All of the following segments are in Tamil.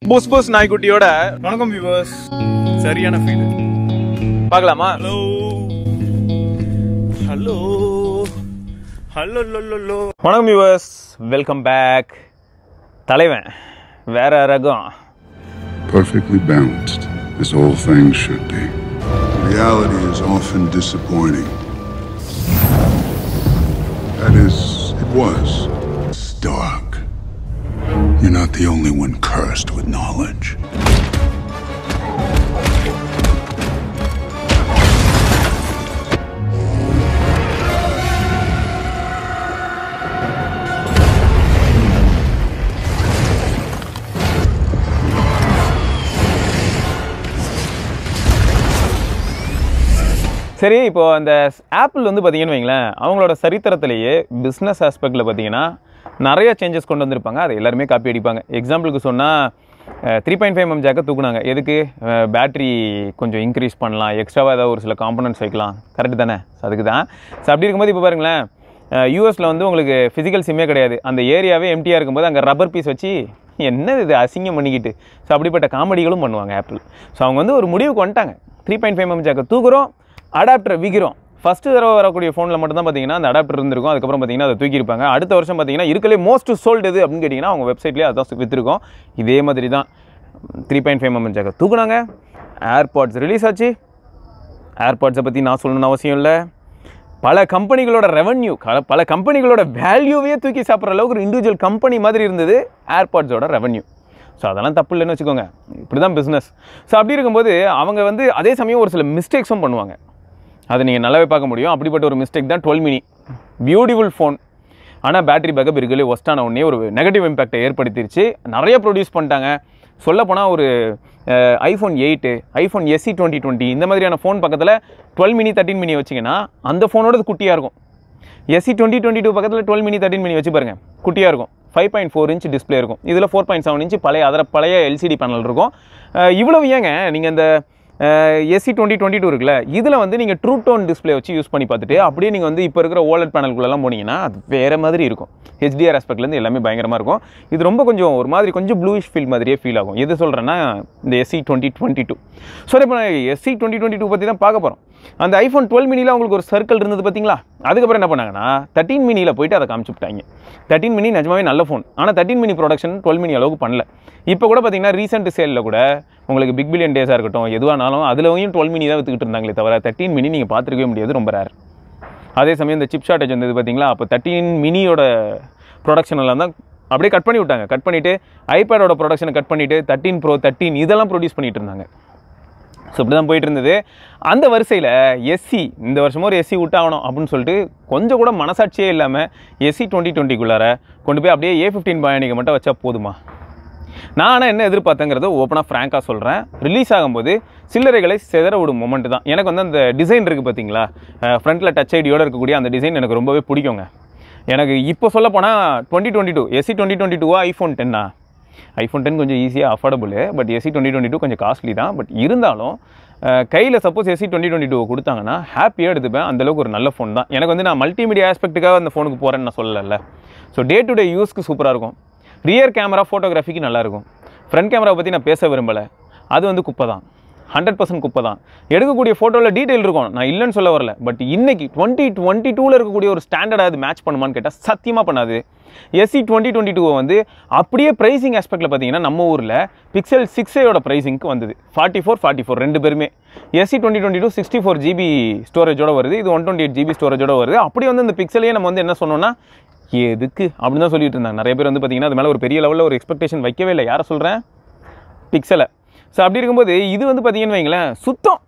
புஸ் புஸ் நாய்க்குட்டியோட வணக்கம் வியூவர்ஸ் சரியான ஃபீல் பார்க்கலாமா ஹலோ ஹலோ ஹலோ லோ வணக்கம் வியூவர்ஸ் வெல்கம் பேக் தலைவன் வேற ரகம் perfectly balanced, as all things should be. Reality is often disappointing. That is, it was. It's dark. You're not the only one cursed with knowledge. சரி இப்போ அந்த ஆப்பிள் வந்து பார்த்தீங்கன்னு வைங்களேன் அவங்களோட சரித்திரத்திலேயே பிஸ்னஸ் ஆஸ்பெக்டில் பார்த்தீங்கன்னா நிறைய சேஞ்சஸ் கொண்டு வந்திருப்பாங்க அதை எல்லாருமே காப்பி அடிப்பாங்க எக்ஸாம்பிளுக்கு சொன்னால் த்ரீ பாயிண்ட் ஃபைவ் எம் ஜாக்கை தூக்குனாங்க எதுக்கு பேட்ரி கொஞ்சம் இன்க்ரீஸ் பண்ணலாம் எக்ஸ்ட்ராவாக ஏதாவது ஒரு சில காம்பனன்ட்ஸ் வைக்கலாம் கரெக்டு தானே So அதுக்கு தான் ஸோ அப்படி இருக்கும்போது இப்போ பாருங்களேன் யூஎஸில் வந்து உங்களுக்கு ஃபிசிக்கல் சிம்மே கிடையாது அந்த ஏரியாவே எம்டியாக இருக்கும்போது அங்கே ரப்பர் பீஸ் வச்சு என்னது இது அசிங்கம் பண்ணிக்கிட்டு ஸோ அப்படிப்பட்ட காமெடிகளும் பண்ணுவாங்க ஆப்பிள் ஸோ அவங்க வந்து ஒரு முடிவுக்கு வந்துட்டாங்க த்ரீ பாயிண்ட் ஃபைவ் எம் ஜாக்கை தூக்குறோம் அடாப்டரை விற்கிறோம் ஃபஸ்ட்டு தடவை வரக்கூடிய ஃபோனில் மட்டும் தான் பார்த்தீங்கன்னா அந்த அடாப்டர் இருந்திருக்கும் அதுக்கப்புறம் பார்த்தீங்கன்னா அதை தூக்கியிருப்பாங்க அடுத்த வருஷம் பார்த்தீங்கன்னா இருக்கலே மோஸ்ட் சோல்டு எது அப்படின்னு கேட்டிங்கன்னா அவங்க வெப்சைட்லேயே அதான் விற்றுருக்கோம் இதே மாதிரி தான் த்ரீ பாயிண்ட் ஃபைவ் எம்எம் ஜாக்கை தூக்குனாங்க ஏர்பாட்ஸ் ரிலீஸ் ஆச்சு ஏர்பாட்ஸை பற்றி நான் சொல்லணும்னு அவசியம் இல்லை பல கம்பெனிகளோட ரெவன்யூ பல கம்பெனிகளோட வேல்யூவே தூக்கி சாப்பிட்ற அளவுக்கு ஒரு இண்டிவிஜுவல் கம்பெனி மாதிரி இருந்தது ஏர்பாட்ஸோட ரெவன்யூ ஸோ அதெல்லாம் தப்பு இல்லைன்னு வச்சுக்கோங்க இப்படி தான் பிஸ்னஸ் ஸோ அப்படி இருக்கும்போது அவங்க வந்து அதே சமயம் ஒரு சில மிஸ்டேக்ஸும் பண்ணுவாங்க அதை நீங்கள் நல்லாவே பார்க்க முடியும் அப்படிப்பட்ட ஒரு மிஸ்டேக் தான் டுவெல் மினி பியூட்டிஃபுல் ஃபோன் ஆனால் பேட்டரி பேக்கப் இருக்கலே ஒஸ்டான உடனே ஒரு நெகட்டிவ் இம்பேக்டை ஏற்படுத்திருச்சு நிறைய ப்ரொடியூஸ் பண்ணிட்டாங்க சொல்லப்போனால் ஒரு iPhone eight iPhone SE twenty twenty இந்த மாதிரியான ஃபோன் பக்கத்தில் டுவெல் மினி தேர்ட்டின் மினி வச்சிங்கன்னா அந்த ஃபோனோட குட்டியாக இருக்கும் எஸ்சி டுவெண்ட்டி டுவெண்ட்டி டூ பக்கத்தில் டுவெல் மினி தேர்ட்டின் மினி வச்சு பாருங்க குட்டியாக இருக்கும் five point four inch display இருக்கும் இதில் ஃபோர் பாயிண்ட் செவன் இன்ச் பழைய அதில் பழைய எல்சிடி பேனல் இருக்கும் அஹ் இவ்வளவு ஏங்க நீங்கள் இந்த எஸ்சி டுவெண்ட்டி டுவெண்ட்டி டூ இருக்குல்ல இதில் வந்து நீங்கள் ட்ரூ டோன் டிஸ்பிளே வச்சு யூஸ் பண்ணி பார்த்துட்டு அப்படியே நீங்கள் வந்து இப்போ இருக்கிற ஓலட் பேனல்குள்ளெல்லாம் போனீங்கன்னா அது வேறு மாதிரி இருக்கும் ஹெச்டிஆர் ஆஸ்பெக்ட்லேருந்து எல்லாமே பயங்கரமாக இருக்கும் இது ரொம்ப கொஞ்சம் ஒரு மாதிரி கொஞ்சம் ப்ளூயிஷ் ஃபீல் மாதிரியே ஃபீல் ஆகும் எது சொல்கிறேன்னா இந்த SE twenty twenty two so இப்போ நான் எஸ்சி டுவெண்ட்டி டுவெண்ட்டி டூ பற்றி தான் பார்க்க போகிறோம் அந்த ஐஃபோன் டுவெல் மினியில் உங்களுக்கு ஒரு சர்க்கிள் இருந்தது பார்த்தீங்களா அதுக்கப்புறம் என்ன பண்ணாங்கன்னா தேர்ட்டின் மினியில் போயிட்டு அதை காமிச்சுட்டாங்க தேர்ட்டின் மினி நிஜமாவே நல்ல ஃபோன் ஆனால் thirteen mini production twelve mini அளவுக்கு பண்ணல இப்போ கூட பார்த்தீங்கன்னா ரீசெண்ட் சேலில் கூட உங்களுக்கு பிக் பில்லியன் டேஸாக இருக்கட்டும் எதுவானாலும் அதுலயும் டுவெல் மினி தான் வித்துக்கிட்டு இருந்தாங்களே தவிர தேர்ட்டின் மினி நீங்கள் பார்த்துருக்கவே முடியாது ரொம்ப ரேர் அதே சமயம் இந்த சிப் ஷார்ட்டேஜ் வந்தது பார்த்தீங்களா அப்போ தேர்ட்டின் மினியோட ப்ரொடக்ஷன் எல்லாம் தான் அப்படியே கட் பண்ணி விட்டாங்க கட் பண்ணிவிட்டு ஐபேடோட ப்ரொடக்ஷனை கட் பண்ணிவிட்டு தேர்ட்டின் ப்ரோ தேர்ட்டின் இதெல்லாம் ப்ரொடியூஸ் பண்ணிட்டு இருந்தாங்க ஸோ இப்படி தான் போயிட்டு இருந்தது அந்த வரிசையில் எஸ்சி இந்த வருஷமும் ஒரு எஸ்சி விட்டாகணும் அப்படின்னு சொல்லிட்டு கொஞ்சம் கூட மனசாட்சியே இல்லாமல் எஸ்சி டுவெண்ட்டி டுவெண்ட்டிக்குள்ளார கொண்டு போய் அப்படியே ஏ ஃபிஃப்டீன் பயானிக்கு மட்டும் வச்சா போதுமா நான் ஆனால் என்ன எதிர்பார்த்தேங்கிறத ஓப்பனாக ஃப்ராங்காக சொல்கிறேன் ரிலீஸ் ஆகும்போது சில்லறைகளை செதற விடும் மொமெண்ட் தான் எனக்கு வந்து அந்த டிசைன் இருக்குது பார்த்தீங்களா ஃப்ரண்ட்டில் டச் ஐடியோட இருக்கக்கூடிய அந்த டிசைன் எனக்கு ரொம்பவே பிடிக்குங்க எனக்கு இப்போ சொல்ல போனால் twenty twenty two SE twenty twenty டூவா ஐஃபோன் டென்னா ஐஃபோன் டென் கொஞ்சம் ஈஸியாக affordable but SE twenty twenty two கொஞ்சம் காஸ்ட்லி தான் பட் இருந்தாலும் கையில் suppose SE twenty twenty two கொடுத்தாங்கன்னா ஹாப்பியாக எடுத்துப்பேன் அந்தளவுக்கு ஒரு நல்ல ஃபோன் தான் எனக்கு வந்து நான் மல்டிமீடியா ஆஸ்பெக்ட்டுக்காக அந்த ஃபோனுக்கு போகிறேன்னு நான் சொல்லலை ஸோ டே டு டே யூஸ்க்கு சூப்பராக இருக்கும் ரியர் கேமரா ஃபோட்டோகிராஃபிக்கு நல்லாயிருக்கும் ஃப்ரண்ட் கேமராவை பற்றி நான் பேச விரும்பலை அது வந்து குப்பை தான் ஹண்ட்ரட் பர்சன்ட் குப்பை தான் எடுக்கக்கூடிய ஃபோட்டோவில் டீட்டெயில் இருக்கும் நான் இல்லைன்னு சொல்ல வரல பட் இன்னைக்கு டுவெண்ட்டி டுவெண்ட்டி டூவில் இருக்கக்கூடிய ஒரு ஸ்டாண்டர்டாக அது மேட்ச் பண்ணுமான்னு கேட்டால் சத்தியமாக பண்ணாது எஸ்சி டுவெண்ட்டி டுவெண்ட்டி டூவை வந்து அப்படியே ப்ரைசிங் ஆஸ்பெக்ட்டில் பார்த்தீங்கன்னா நம்ம ஊரில் பிக்சல் சிக்ஸையோட ப்ரைசிங்க்கு வந்தது ஃபார்ட்டி ஃபோர் ஃபார்ட்டி ஃபோர் ரெண்டு பேருமே SE twenty twenty two sixty four GB ஸ்டோரேஜோட வருது இது ஒன் டுவெண்ட்டி எயிட் ஜிபி ஸ்டோரேஜோட வருது அப்படியே வந்து இந்த பிக்சலையே நம்ம வந்து என்ன சொன்னோம்னா எதுக்கு அப்படின்னு தான் சொல்லிட்டு இருந்தாங்க நிறைய பேர் வந்து பார்த்தீங்கன்னா அது மேலே ஒரு பெரிய லெவலில் ஒரு எக்ஸ்பெக்டேஷன் வைக்கவே இல்லை யாரை சொல்கிறேன் பிக்சலை ஸோ அப்படி இருக்கும்போது இது வந்து பார்த்தீங்கன்னு வைங்களேன் சுத்தம்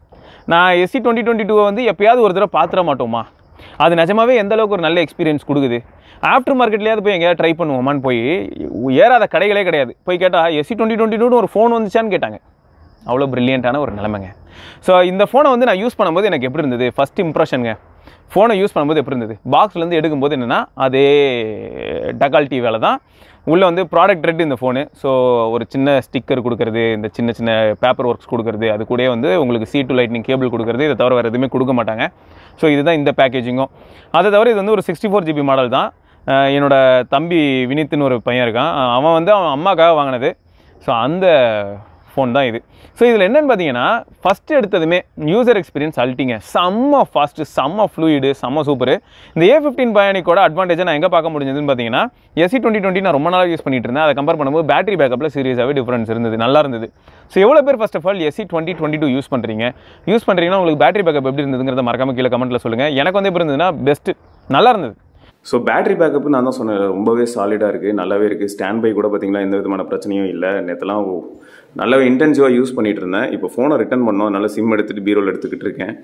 நான் எஸ்சி டுவெண்ட்டி டுவெண்ட்டி டூவை வந்து எப்பயாவது ஒரு தடவை பார்த்துட மாட்டோமா அது நிஜமாவே எந்த அளவுக்கு ஒரு நல்ல எக்ஸ்பீரியன்ஸ் கொடுக்குது ஆஃப்டர் மார்க்கெட்லேயாவது போய் எங்கேயாவது ட்ரை பண்ணுவோமான்னு போய் ஏறாத கடைகளே கிடையாது போய் கேட்டால் எஸ்சி டுவெண்ட்டி டுவெண்ட்டி டூன்னு ஒரு ஃபோன் வந்துச்சான்னு கேட்டாங்க அவ்வளோ ப்ரில்லியண்ட்டான ஒரு நிலைமைங்க ஸோ இந்த ஃபோனை வந்து நான் யூஸ் பண்ணும்போது எனக்கு எப்படி இருந்தது ஃபஸ்ட் இம்ப்ரெஷனுங்க ஃபோனை யூஸ் பண்ணும்போது எப்படி இருந்தது பாக்ஸ்லேருந்து எடுக்கும்போது என்னென்னா அதே டகால்ட்டி வேலை தான் உள்ளே வந்து ப்ராடக்ட் ரெட் இந்த ஃபோனு ஸோ ஒரு சின்ன ஸ்டிக்கர் கொடுக்குறது இந்த சின்ன சின்ன பேப்பர் ஒர்க்ஸ் கொடுக்குறது அது கூடயே வந்து உங்களுக்கு சி டு லைட்னிங் கேபிள் கொடுக்குறது இதை தவிர வேறு எதுவுமே கொடுக்க மாட்டாங்க ஸோ இதுதான் இந்த பேக்கேஜிங்கும் அதை தவிர இது வந்து ஒரு சிக்ஸ்டி ஃபோர் ஜிபி மாடல் தான் அஹ் என்னோட தம்பி வினித்னு ஒரு பையன் இருக்கான் அவன் வந்து அவன் அம்மாக்காக வாங்கினது ஸோ அந்த ஃபோன் தான் இது ஸோ இதில் என்னென்னு பார்த்தீங்கன்னா ஃபஸ்ட்டு எடுத்ததுமே யூசர் எக்ஸ்பீரியன்ஸ் அல்ட்டிங்க செம்ம ஃபாஸ்ட்டு செம்ம ஃப்ளூயிடு செம்ம சூப்பரு இந்த ஏ ஃபிஃப்டீன் பயானிக்கோட அட்வான்டேஜை நான் எங்கே பார்க்க முடிஞ்சதுன்னு பார்த்தீங்கன்னா எஸ்சி டுவெண்ட்டி டுவெண்ட்டி நான் ரொம்ப நாளாக யூஸ் பண்ணிட்டு இருந்தேன் அதை கம்பேர் பண்ணும்போது பேட்டரி பேக்கப்பில் சீரியஸாகவே டிஃப்ரென்ஸ் இருந்தது நல்லா இருந்தது ஸோ எவ்வளோ பேர் first of all SE twenty twenty two use பண்ணுறீங்க யூஸ் பண்ணுறீங்கன்னா உங்களுக்கு பேட்டரி பேக்கப் எப்படி இருந்ததுங்கிறத மறக்காம கீழே கமெண்ட்டில் சொல்லுங்கள் எனக்கு வந்து எப்படி இருந்ததுன்னா பெஸ்ட்டு நல்லா இருந்தது ஸோ பேட்டரி பேக்கப் நான் தான் சொன்னேன் ரொம்பவே சாலிடாக இருக்குது நல்லாவே இருக்குது ஸ்டாண்ட் பை கூட பார்த்தீங்கன்னா எந்த விதமான பிரச்சனையும் இல்லை நேற்றுலாம் நல்லாவே இன்டென்சிவாக யூஸ் பண்ணிட்டு இருந்தேன் இப்போ ஃபோனை ரிட்டர்ன் பண்ணோம் அதனால சிம் எடுத்துகிட்டு பீரோல் எடுத்துக்கிட்டு இருக்கேன்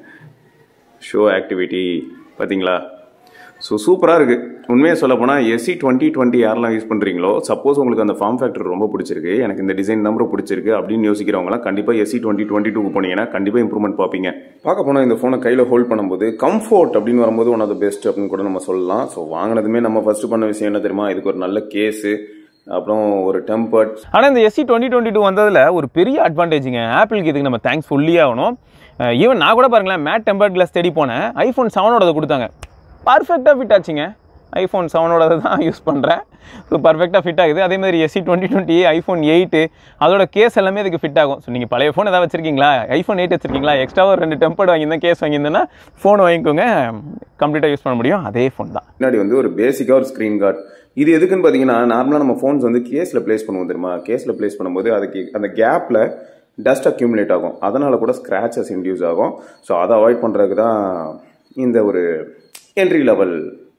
ஷோ ஆக்டிவிட்டி பார்த்தீங்களா ஸோ சூப்பராக இருக்குது உண்மையாக சொல்ல போனால் எஸ்சி டுவெண்ட்டி டுவெண்ட்டி யாரெல்லாம் யூஸ் பண்ணுறீங்களோ சப்போஸ் உங்களுக்கு அந்த ஃபார்ம் ஃபேக்டர் ரொம்ப பிடிச்சிருக்கு எனக்கு இந்த டிசைன் தான் ரொம்ப பிடிச்சிருக்கு அப்படின்னு யோசிக்கிறவங்களாம் கண்டிப்பாக எஸ்சி டுவெண்ட்டி டுவெண்ட்டி டூக்கு போனீங்கன்னா கண்டிப்பாக இம்ப்ரூவ்மெண்ட் பார்ப்பீங்க பார்க்க போனால் இந்த ஃபோனை கையில் ஹோல்ட் பண்ணும்போது கம்ஃபோர்ட் அப்படின்னு வரும்போது ஒன் ஆஃப் த பெஸ்ட் அப்படின்னு கூட நம்ம சொல்லலாம் ஸோ வாங்கினதுமே நம்ம ஃபர்ஸ்ட் பண்ண விஷயம் என்ன தெரியுமா இதுக்கு ஒரு நல்ல கேஸு அப்புறம் ஒரு டெம்பர்ட் ஆனால் இந்த எஸ்சி டுவெண்ட்டி டுவெண்ட்டி டூ வந்ததில் ஒரு பெரிய அட்வான்டேஜுங்க ஆப்பிளுக்கு இதுக்கு நம்ம தேங்க்ஸ் சொல்லியே ஆகணும் ஈவன் நான் கூட பாருங்களேன் மேட் டெம்பர்ட் கிளாஸ் தேடி போனேன் ஐஃபோன் செவனோடது கொடுத்தாங்க பர்ஃபெக்டாக ஃபிட் ஆச்சுங்க ஐஃபோன் செவனோடது தான் யூஸ் பண்ணுறேன் ஸோ பர்ஃபெக்டாக ஃபிட் ஆகுது அதே மாதிரி SE twenty twenty iPhone eight அதோட கேஸ் எல்லாமே இதுக்கு ஃபிட் ஆகும் ஸோ நீங்கள் பழைய ஃபோன் ஏதாவது வச்சிருக்கீங்களா ஐஃபோன் எயிட் வச்சிருக்கீங்களா எக்ஸ்ட்ராவாக ஒரு ரெண்டு டெம்பர்ட் வாங்கியிருந்தேன் கேஸ் வாங்கியிருந்தேன்னா ஃபோன் வாங்கிக்கோங்க கம்ப்ளீட்டாக யூஸ் பண்ண முடியும் அதே ஃபோன் தான் பின்னாடி வந்து ஒரு பேசிக்காக ஒரு ஸ்க்ரீன் கார்டு இது எதுக்குன்னு பார்த்தீங்கன்னா நார்மலாக நம்ம ஃபோன்ஸ் வந்து கேஸில் ப்ளேஸ் பண்ணுவோம் தெரியுமா கேஸில் ப்ளேஸ் பண்ணும்போது அதுக்கு அந்த கேப்பில் டஸ்ட் அக்யூமுலேட் ஆகும் அதனால கூட ஸ்க்ராச்சஸ் இன்டியூஸ் ஆகும் ஸோ அதை அவாய்ட் பண்ணுறதுக்கு தான் இந்த ஒரு என்ட்ரி லெவல்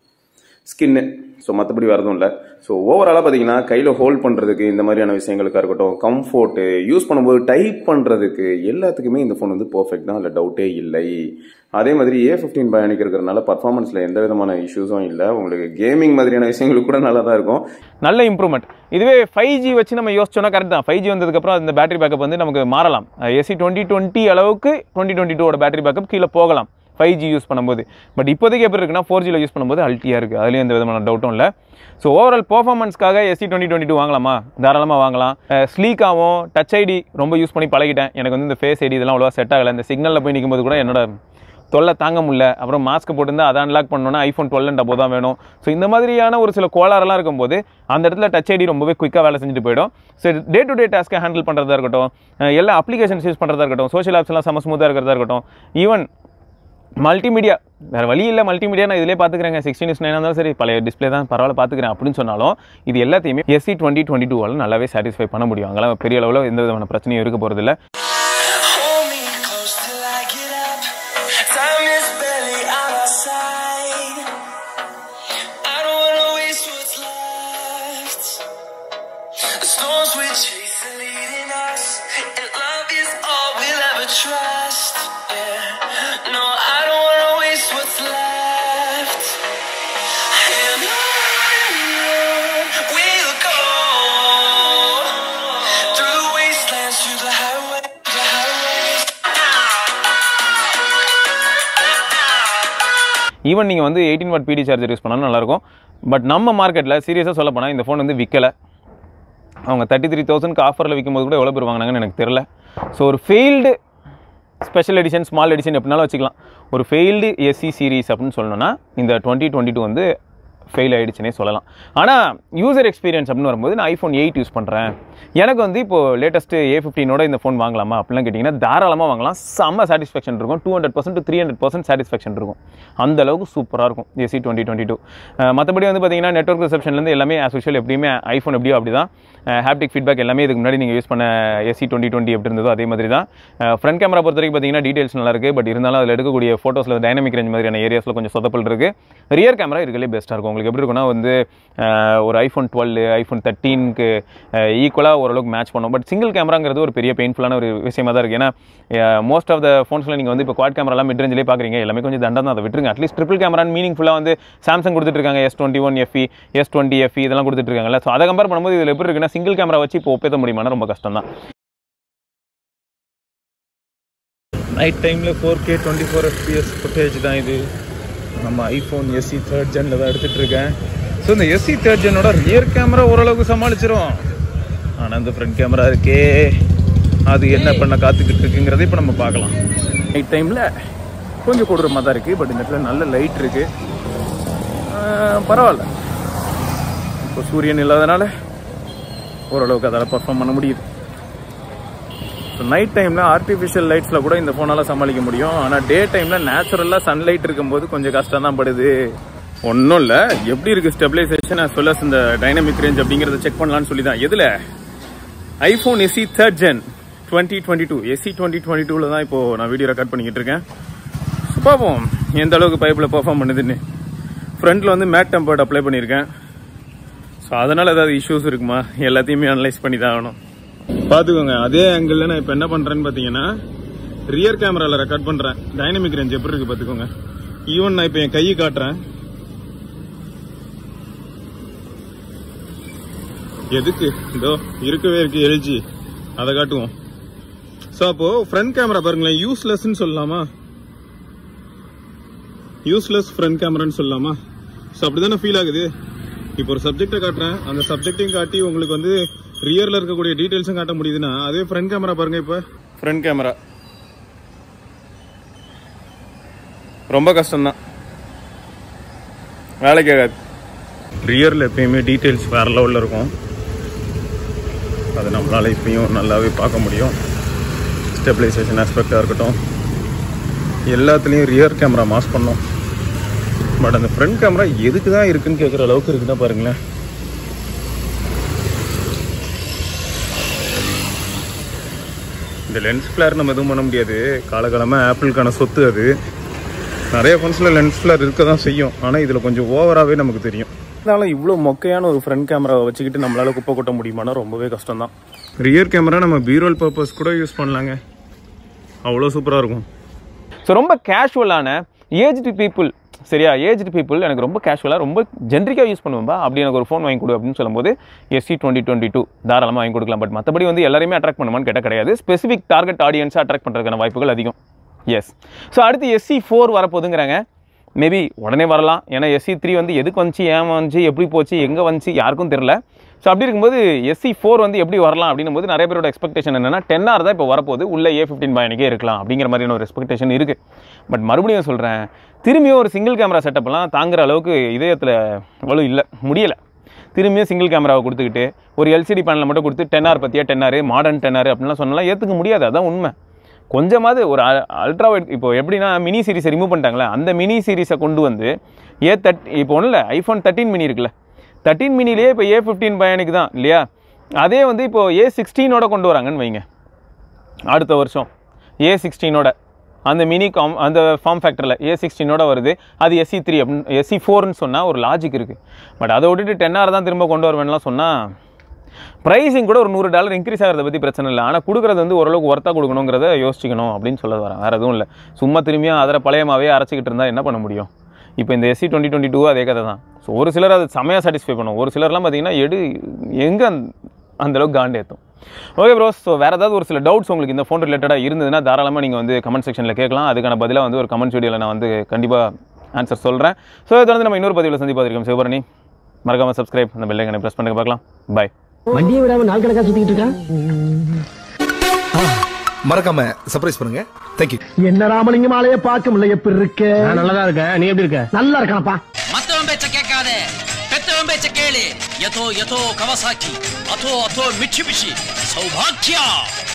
ஸ்கின்னு ஸோ மற்றபடி வரதும் இல்லை ஸோ ஓவராலாக பார்த்தீங்கன்னா கையில் ஹோல்ட் பண்ணுறதுக்கு இந்த மாதிரியான விஷயங்களுக்காக இருக்கட்டும் கம்ஃபோர்ட்டு யூஸ் பண்ணும்போது டைப் பண்ணுறதுக்கு எல்லாத்துக்குமே இந்த ஃபோன் வந்து பர்ஃபெக்ட் தான் அதில் டவுட்டே இல்லை அதே மாதிரி ஏ ஃபிஃப்டீன் பயானிக் இருக்கிறதுனால பர்ஃபார்மன்ஸில் எந்த விதமான இஷ்யூஸும் இல்லை உங்களுக்கு கேமிங் மாதிரியான விஷயங்களுக்கு கூட நல்லா தான் இருக்கும் நல்ல இம்ப்ரூவ்மெண்ட் இதுவே ஃபைவ் ஜி வச்சு நம்ம யோசிச்சோன்னா கரெக்ட் தான் ஃபைவ் ஜி வந்ததுக்கப்புறம் இந்த பேட்டரி பேக்கப் வந்து நமக்கு மாறலாம் ஏசி டுவெண்ட்டி டுவெண்ட்டி அளவுக்கு டுவெண்ட்டி டுவெண்ட்டி டூவோட பேட்டரி பேக்கப் கீழே போகலாம் ஃபைவ் ஜி யூஸ் பண்ணும்போது பட் இப்போதைக்கு எப்படி இருக்குன்னா ஃபோர் ஜியில் யூஸ் பண்ணும்போது அல்ட்டியாக இருக்குது அதுலேயும் எந்த விதமான டவுட்டும் இல்லை ஸோ ஓவரால் பர்ஃபார்மன்ஸ்க்காக எஸ்சி டுவெண்ட்டி டுவெண்ட்டி டூ வாங்கலாமா தாராளமாக வாங்கலாம் ஸ்லீக்காகவும் டச் ஐடி ரொம்ப யூஸ் பண்ணி பழகிட்டேன் எனக்கு வந்து இந்த ஃபேஸ் ஐடி இதெல்லாம் அவ்வளோவா செட் ஆகலை இந்த சிக்னலில் போய் நிற்கும்போது கூட என்னோட தொல்லை தாங்க முடியல அப்புறம் மாஸ்க் போட்டிருந்தா அதை அன்லாக் பண்ணோன்னா ஐஃபோன் டுவெல் டபோ தான் வேணும் ஸோ இந்த மாதிரியான ஒரு சில கோளாறுலாம் இருக்கும்போது அந்த இடத்துல டச் ஐடி ரொம்பவே குயிக்காக வேலை செஞ்சுட்டு போயிடும் ஸோ டே டு டே டாஸ்க்கை ஹேண்டில் பண்ணுறதா இருக்கட்டும் அஹ் எல்லா அப்ளிகேஷன்ஸ் யூஸ் பண்ணுறதா இருக்கட்டும் சோஷியல் ஆப்ஸ்லாம் செம ஸ்மூத்தாக இருக்கிறதா இருக்கட்டும் ஈவன் மல்டிமீடியா வேறு வழி இல்லை மல்டிமீடியா நான் இதிலே பார்த்துக்கிறேங்க சிக்ஸ்டீன் இஸ் நைன் இருந்தாலும் சரி பழைய டிஸ்பிளே தான் பரவாயில்ல பார்த்துக்கிறேன் அப்படின்னு சொன்னாலும் இது எல்லாத்தையுமே எஸ்சி டுவெண்ட்டி டுவெண்ட்டி டூவால் நல்லாவே சாட்டிஸ்ஃபை பண்ண முடியும் அங்கெல்லாம் பெரிய அளவில் எந்த விதமான பிரச்சனையும் இருக்க போகிறதில்ல Hold me close till I get up. Time is barely on our side. I don't wanna waste what's left. The storms we chase are leading us, and love is all we'll ever trust. Yeah, no, I don't wanna waste what's left. And on we'll go through the wastelands, through the highway, the highways. Even நீங்கள் வந்து eighteen watt PD charger use பண்ணாலும் நல்லாயிருக்கும் பட் நம்ம மார்க்கெட்டில் சீரியஸாக சொல்ல போனால் இந்த ஃபோன் வந்து விற்கலை அவங்க தேர்ட்டி த்ரீ தௌசண்ட்க்கு ஆஃபரில் விற்கும்போது கூட எவ்வளோ பேர் வாங்கினாங்கன்னு எனக்கு தெரில ஸோ ஒரு failed special edition small edition எப்படினாலும் வச்சுக்கலாம் ஒரு ஃபெயில்டு எஸ்சி சீரிஸ் அப்படின்னு சொல்லணும்னா இந்த டுவெண்ட்டி டுவெண்ட்டி டூ வந்து ஃபெயில் ஆகிடுச்சுனே சொல்லலாம் ஆனால் யூசர் எக்ஸ்பீரியன்ஸ் அப்படின்னு வரும்போது நான் ஐஃபோன் எயிட் யூஸ் பண்ணுறேன் எனக்கு வந்து இப்போது லேட்டஸ்ட்டு ஏ ஃபிஃப்டினோட இந்த ஃபோன் வாங்கலாமா அப்படிலாம் கேட்டிங்கன்னா தாராளமாக வாங்கலாம் செம்ம சாட்டிஸ்ஃபேக்ஷன் இருக்கும் two hundred percent three hundred percent satisfaction இருக்கும் அந்த அளவுக்கு சூப்பராக இருக்கும் ஏசி டுவெண்ட்டி டுவெண்ட்டி டூ மற்றபடி வந்து பார்த்தீங்கன்னா நெட்ஒர்க் ரிசப்ஷன்லேருந்து எல்லாமே ஆஸ் யூஷுவல் எப்படியுமே ஐஃபோன் எப்படியோ அப்படி தான் ஹாப்டிக் ஃபீட்பேக் எல்லாமே இதுக்கு முன்னாடி நீங்கள் யூஸ் பண்ண எஸ்சி டுவெண்ட்டி டுவெண்ட்டி எப்படி இருந்ததோ அதே மாதிரி தான் ஃப்ரண்ட் கேமரா பொறுத்த வரைக்கும் பார்த்தீங்கன்னா டீடைல்ஸ் நல்லா இருக்குது பட் இருந்தாலும் அதில் எடுக்கக்கூடிய ஃபோட்டோஸில் டைனமிக் ரேஞ்ச் மாதிரியான ஏரியாஸில் கொஞ்சம் சொதப்பல் இருக்குது ரியர் கேமரா இருக்கலே பெஸ்ட்டாக இருக்கும் உங்களுக்கு எப்படி இருக்குன்னா வந்து அஹ், ஒரு ஐஃபோன் டுவெல் ஐஃபோன் தேர்ட்டீனுக்கு ஈக்குவலாக ஓரளவுக்கு மேட்ச் பண்ணும் பட் சிங்கிள் கேமராங்கிறது ஒரு பெரிய பெயின்ஃபுல்லான ஒரு விஷயமா தான் இருக்குது ஏன்னா மோஸ்ட் ஆஃப் த ஃபோன்ஸில் நீங்கள் வந்து இப்போ குவாட் கேமராலாம் மிட் ரேஞ்சிலே பார்க்குறீங்க எல்லாமே கொஞ்சம் தண்டம் தான் அதை விட்டுருங்க அட்லீஸ்ட் ட்ரிபிள் கேமரான்னு மீனிங்ஃபுல்லாக வந்து சாம்சங் கொடுத்துட்டு இருக்காங்க S twenty one FE S twenty FE இதெல்லாம் கொடுத்துட்டு இருக்காங்கல்ல ஸோ அதை கம்பேர் பண்ணும்போது இதில் எப்படி இருக்குன்னா சிங்கிள் கேமரா வச்சு இப்போ ஒப்பேத்த முடியுமானா ரொம்ப கஷ்டம் தான் நைட் டைமில் four K twenty four FPS footage தான் இது நம்ம ஐஃபோன் எஸ்சி தேர்ட் ஜெனில் தான் எடுத்துகிட்டு இருக்கேன் ஸோ இந்த எஸ்சி தேர்ட் ஜெனோட ரியர் கேமரா ஓரளவுக்கு சமாளிச்சிரும் ஆனால் இந்த ஃப்ரண்ட் கேமரா இருக்கே அது என்ன பண்ண காத்துக்கிட்டு இருக்குங்கிறதை இப்போ நம்ம பார்க்கலாம் நைட் டைமில் கொஞ்சம் கொடூரமாக தான் இருக்குது பட் இந்த இடத்துல நல்ல லைட் இருக்குது பரவாயில்ல இப்போ சூரியன் இல்லாதனால ஓரளவுக்கு அதால் பர்ஃபார்ம் பண்ண முடியுது ஸோ நைட் டைமில் ஆர்டிஃபிஷியல் லைட்ஸில் கூட இந்த ஃபோனால் சமாளிக்க முடியும் ஆனால் டே டைமில் நேச்சுரலாக சன்லைட் இருக்கும்போது கொஞ்சம் கஷ்டம் தான் படுது ஒன்றும் இல்லை எப்படி இருக்குது ஸ்டெபிலைசேஷன் as well as இந்த டைனமிக் ரேஞ்ச் அப்படிங்கிறத செக் பண்ணலான்னு சொல்லி தான் எதில் iPhone SE third gen twenty twenty two SE twenty twenty டூவில் தான் இப்போது நான் வீடியோ ரெக்கார்ட் பண்ணிக்கிட்டு இருக்கேன் ஸோ பார்ப்போம் எந்த அளவுக்கு பைப்பில் பெர்ஃபார்ம் பண்ணுதுன்னு ஃப்ரண்ட்டில் வந்து மேட் டெம்பர்ட் அப்ளை பண்ணியிருக்கேன் ஸோ அதனால் ஏதாவது இஷ்யூஸ் இருக்குமா எல்லாத்தையுமே அனலைஸ் பண்ணி தான் ஆகணும் பார்த்துக்கோங்க அதே ஆங்கிளில் நான் இப்போ என்ன பண்ணுறேன்னு பார்த்தீங்கன்னா ரியர் கேமராவில் ரெக்கார்ட் பண்ணுறேன் டைனமிக் ரேஞ்ச் எப்படி இருக்கு பார்த்துக்கோங்க ஈவன் நான் இப்போ என் கையை காட்டுறேன் எதுக்கு இதோ இருக்கவே இருக்கு எல்ஜி அதை காட்டுவோம் ஸோ அப்போ ஃப்ரண்ட் கேமரா பாருங்களேன் யூஸ்லெஸ்ன்னு சொல்லலாமா யூஸ்லெஸ் ஃப்ரண்ட் கேமரான்னு சொல்லலாமா ஸோ அப்படிதானே ஃபீல் ஆகுது இப்போ ஒரு சப்ஜெக்டை காட்டுறேன் அந்த சப்ஜெக்டையும் காட்டி உங்களுக்கு வந்து ரியரில் இருக்கக்கூடிய டீட்டெயில்ஸும் காட்ட முடியுதுன்னா அதே ஃப்ரண்ட் கேமரா பாருங்க இப்போ ஃப்ரண்ட் கேமரா ரொம்ப கஷ்டம்தான் வேலைக்கு ஆகாது ரியரில் எப்பயுமே டீட்டெயில்ஸ் வேற லெவலில் இருக்கும் அது நம்மளால இப்பயும் நல்லாவே பார்க்க முடியும் ஸ்டெபிலைசேஷன் ஆஸ்பெக்டாக இருக்கட்டும் எல்லாத்துலேயும் ரியர் கேமரா மாஸ் பண்ணோம் பட் அந்த ஃப்ரண்ட் கேமரா எதுக்கு தான் இருக்குன்னு கேட்குற அளவுக்கு இருக்குன்னா பாருங்களேன் இந்த லென்ஸ் ஃப்ளேர் நம்ம எதுவும் பண்ண முடியாது காலகாலமாக ஆப்பிளுக்கான சொத்து அது நிறைய ஃபோன்ஸில் லென்ஸ் ஃப்ளேர் இருக்க தான் செய்யும் ஆனால் இதில் கொஞ்சம் ஓவராகவே நமக்கு தெரியும் இருந்தாலும் இவ்வளோ மொக்கையான ஒரு ஃப்ரண்ட் கேமராவை வச்சுக்கிட்டு நம்மளால குப்பை கொட்ட முடியுமானா ரொம்பவே கஷ்டம் தான் ரியர் கேமரா நம்ம பீரோல் பர்பஸ் கூட யூஸ் பண்ணலாங்க அவ்வளோ சூப்பராக இருக்கும் ஸோ ரொம்ப கேஷுவலான ஏஜ்டு பீப்புள் சரியா ஏஜ்டு பீப்புள் எனக்கு ரொம்ப கேஷுவலாக ரொம்ப ஜென்ரிக்காக யூஸ் பண்ணுவேன்பா அப்படி எனக்கு ஒரு ஃபோன் வாங்கி கொடு அப்படின்னு சொல்லும்போது எஸ்சி டுவெண்ட்டி டுவெண்ட்டி டூ தாராளமாக வாங்கி கொடுக்கலாம் பட் மற்றபடி வந்து எல்லாரையுமே அட்ராக்ட் பண்ணுமான்னு கேட்டால் கிடையாது ஸ்பெசிஃபிக் டார்கெட் ஆடியன்ஸை அட்ராக்ட் பண்ணுறதுக்கான வாய்ப்புகள் அதிகம் எஸ் ஸோ அடுத்து எஸ்சி ஃபோர் வரப்போகுதுங்கிறாங்க மேபி உடனே வரலாம் ஏன்னா எஸ்சி த்ரீ வந்து எதுக்கு வந்துச்சு ஏன் வந்துச்சு எப்படி போச்சு எங்கே வந்துச்சு யாருக்கும் தெரில ஸோ அப்படி இருக்கும்போது எஸ்சி ஃபோர் வந்து எப்படி வரலாம் அப்படின்னும் போது நிறைய பேரோட எக்ஸ்பெக்டேஷன் என்னன்னா டென் ஆர் தான் இப்போ வரப்போகுது உள்ள ஏ ஃபிஃப்டின் பயணிக்கே இருக்கலாம் அப்படிங்கிற மாதிரியான ஒரு எக்ஸ்பெக்டேஷன் இருக்குது பட் மறுபடியும் சொல்கிறேன் திரும்பியும் ஒரு சிங்கிள் கேமரா செட்டப்லாம் தாங்குற அளவுக்கு இதயத்தில் வலு இல்லை முடியலை திரும்பியும் சிங்கிள் கேமராவை கொடுத்துக்கிட்டு ஒரு எல்சிடி பேனலை மட்டும் கொடுத்து டென் ஆர் பற்றியா ten R modern ten R அப்படின்லாம் சொன்னாலாம் ஏற்றுக்க முடியாது அதான் உண்மை கொஞ்சமாவது ஒரு அல்ட்ரா வைட் இப்போ எப்படின்னா மினி சீரிஸை ரிமூவ் பண்ணிட்டாங்களே அந்த மினி சீரிஸை கொண்டு வந்து ஏ தட் இப்போ ஒன்றும் இல்லை ஐஃபோன் தேர்ட்டின் மினி இருக்குல்ல தேர்ட்டின் மினிலேயே இப்போ ஏ ஃபிஃப்டீன் பயனுக்கு தான் இல்லையா அதே வந்து இப்போ ஏ சிக்ஸ்டீனோட கொண்டு வராங்கன்னு வைங்க அடுத்த வருஷம் ஏ சிக்ஸ்டீனோட அந்த மினி காம் அந்த ஃபார்ம் ஃபேக்டரில் ஏ சிக்ஸ்டீனோட வருது அது எஸ்சி த்ரீ அப்படின்னு எஸ்சி ஃபோர்னு சொன்னால் ஒரு லாஜிக் இருக்குது பட் அதை விட்டுட்டு டென் ஆர் தான் திரும்ப கொண்டு வருவேன்லாம் சொன்னால் ப்ரைஸிங் கூட ஒரு நூறு டாலர் இன்க்ரீஸ் ஆகிறத பற்றி பிரச்சனை இல்லை ஆனால் கொடுக்குறது வந்து ஓரளவுக்கு ஒர்த்தாக கொடுக்கணுங்கிறத யோசிக்கணும் அப்படின்னு சொல்ல வரேன் வேறு எதுவும் இல்லை சும்மா திரும்பியும் அதில் பழையமாவே அரைச்சிக்கிட்டு இருந்தால் என்ன பண்ண முடியும் இப்போ இந்த எஸ்சி டுவெண்ட்டி டுவெண்ட்டி டூ அதே கதை தான் ஸோ ஒரு சிலர் அது செமையாக சாட்டிஸ்ஃபை பண்ணும் ஒரு சிலர்லாம் பார்த்தீங்கன்னா எடு எங்கே அந்தளவுக்கு காண்டு ஏற்றும் ஓகே ப்ரோஸ் ஸோ வேறு ஏதாவது ஒரு சில டவுட்ஸ் உங்களுக்கு இந்த ஃபோன் ரிலேட்டடாக இருந்ததுன்னா தாராளமாக நீங்கள் வந்து கமெண்ட் செக்ஷனில் கேட்கலாம் அதுக்கான பதிலாக வந்து ஒரு கமெண்ட் வீடியோவில் நான் வந்து கண்டிப்பாக ஆன்சர் சொல்கிறேன் ஸோ இதை தொடர்ந்து நம்ம இன்னொரு பதிவில் சந்தி பார்த்துருக்கோம் சிவபரணி மறக்காமல் சப்ஸ்கிரைப் அந்த பெல்லைக்கனை ப்ரெஸ் பண்ணுங்க பார்க்கலாம் பாய் வண்டியை விடாம நாள் கணக்கா சுத்திக்கிட்டு இருக்கான் மறக்காம சர்ப்ரைஸ் பண்ணுங்க தேங்க்யூ என்ன ராமலிங்கம் ஆலைய பார்க்க முடியல எப்படி இருக்க நல்லதா இருக்க நீ எப்படி இருக்க நல்லா இருக்கானப்பா மத்தவன் பேச்ச கேட்காதே பெத்தவன் பேச்ச கேளு எதோ எதோ கவசாக்கி அதோ அதோ மிட்சுபிஷி சௌபாக்கியா